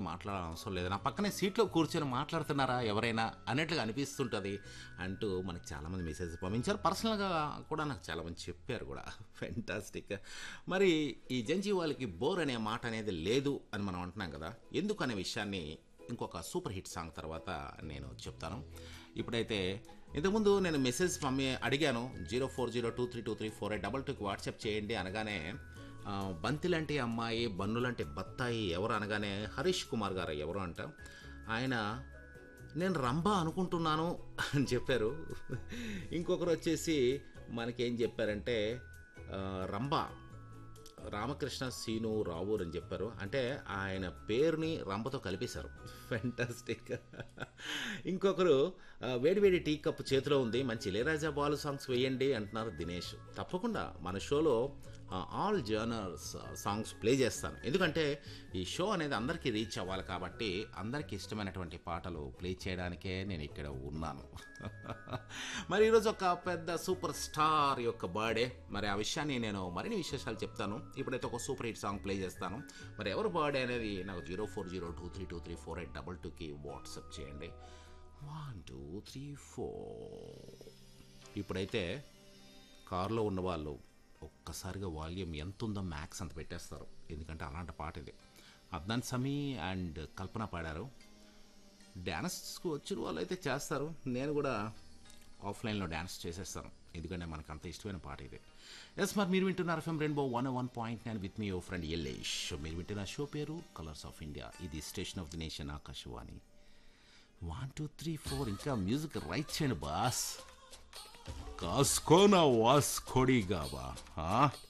మాట్లాడాల్సిన అవసరం లేదు నా పక్కనే సీట్లో కూర్చొని మాట్లాడుతున్నారా ఎవరైనా అన్నట్లుగా అనిపిస్తుంటుంది అంటూ మనకి చాలామంది మెసేజ్ పంపించారు పర్సనల్గా కూడా నాకు చాలామంది చెప్పారు కూడా ఫెంటాస్టిక్ మరి ఈ జంజీ వాళ్ళకి బోర్ అనే మాట అనేది లేదు అని మనం అంటున్నాం కదా ఎందుకు అనే విషయాన్ని ఇంకొక సూపర్ హిట్ సాంగ్ తర్వాత నేను చెప్తాను ఇప్పుడైతే ఇంతకుముందు నేను మెసేజ్ పంపి అడిగాను zero four zero two three two three four eight double టూకి వాట్సాప్ చేయండి అనగానే ఆ, బంతిలాంటి అమ్మాయి బన్నులాంటి బత్తాయి ఎవరు అనగానే హరీష్ కుమార్ గారు ఎవరు అంట ఆయన నేను రంభ అనుకుంటున్నాను అని చెప్పారు ఇంకొకరు వచ్చేసి మనకేం చెప్పారంటే ఆ, రంభ రామకృష్ణ సీను రావూర్ అని చెప్పారు అంటే ఆయన పేరుని రంభతో కలిపేశారు ఫెంటాస్టిక్ ఇంకొకరు ఆ, వేడివేడి టీ కప్ చేతిలో ఉంది మంచి ఇళయరాజా బాలు సాంగ్స్ వేయండి అంటున్నారు దినేష్ తప్పకుండా మన షోలో ఆల్ జర్నర్స్ సాంగ్స్ ప్లే చేస్తాను ఎందుకంటే ఈ షో అనేది అందరికీ రీచ్ అవ్వాలి కాబట్టి అందరికీ ఇష్టమైనటువంటి పాటలు ప్లే చేయడానికే నేను ఇక్కడ ఉన్నాను మరి ఈరోజు ఒక పెద్ద సూపర్ స్టార్ యొక్క బర్త్డే మరి ఆ విషయాన్ని నేను మరిన్ని విశేషాలు చెప్తాను ఇప్పుడైతే ఒక సూపర్ హిట్ సాంగ్ ప్లే చేస్తాను మరి ఎవరు బర్త్డే అనేది నాకు zero four zero two three two three four eight double టూకి వాట్సాప్ చేయండి వన్ టూ త్రీ ఫోర్ ఇప్పుడైతే కారులో ఉన్న వాళ్ళు ఒక్కసారిగా వాల్యూమ్ ఎంత ఉందో మ్యాక్స్ అంత పెట్టేస్తారు ఎందుకంటే అలాంటి పాట ఇది అద్నాన్ సమీ అండ్ కల్పన పాడారు డ్యాన్స్కు వచ్చిన వాళ్ళు అయితే చేస్తారు నేను కూడా ఆఫ్లైన్లో డ్యాన్స్ చేసేస్తాను ఎందుకంటే మనకు అంత ఇష్టమైన పాట ఇది ఎస్ మరి మీరు వింటున్నారు FM rainbow one one point nine with మీ ఓ ఫ్రెండ్ ఎల్లేష్ మీరు వింటున్న షో పేరు కలర్స్ ఆఫ్ ఇండియా ఇది station of the nation Akashvani one two three four ఇంకా మ్యూజిక్ రైట్ చేయండి బాస్ కాసుకోనా వాస్ కొడిగావా